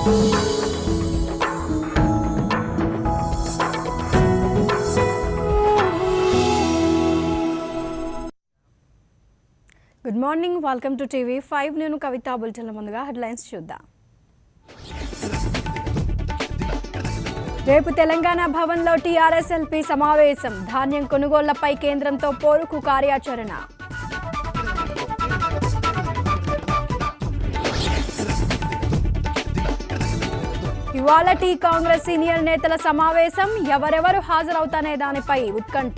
good morning welcome to TV five నేను కవిత బులెటిన్ల ముందుగా headlines చూద్దాం రేపు తెలంగాణ భవన్లో టీఆర్ఎస్ ఎల్పీ సమావేశం ధాన్యం కొనుగోళ్లపై కేంద్రంతో పోరుకు కార్యాచరణ ఇవాళ టీ కాంగ్రెస్ సీనియర్ నేతల సమావేశం ఎవరెవరు హాజరవుతానే దానిపై ఉత్కంఠ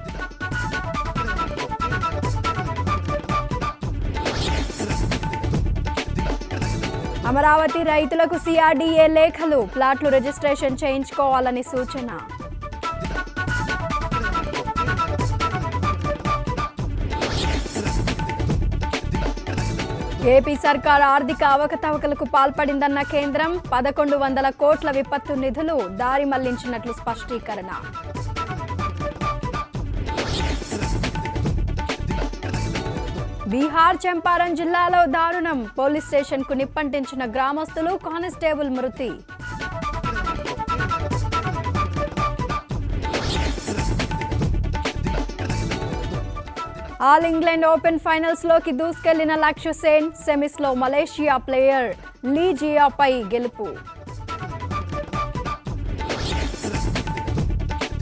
అమరావతి రైతులకు సిఆర్డీఏ లేఖలు ప్లాట్లు రిజిస్ట్రేషన్ చేయించుకోవాలని సూచన ఏపీ సర్కార్ ఆర్థిక అవకతవకలకు పాల్పడిందన్న కేంద్రం పదకొండు వందల కోట్ల విపత్తు నిధులు దారి మళ్లించినట్లు స్పష్టీకరణ బీహార్ చంపారం జిల్లాలో దారుణం పోలీస్ స్టేషన్ కు నిప్పంటించిన గ్రామస్తులు కానిస్టేబుల్ మృతి ఆల్ ఇంగ్లాండ్ ఓపెన్ ఫైనల్స్ లోకి దూసుకెళ్లిన లక్ష్య సేన్ సెమీస్ లో మలేషియా ప్లేయర్ లీ జియాపై గెలుపు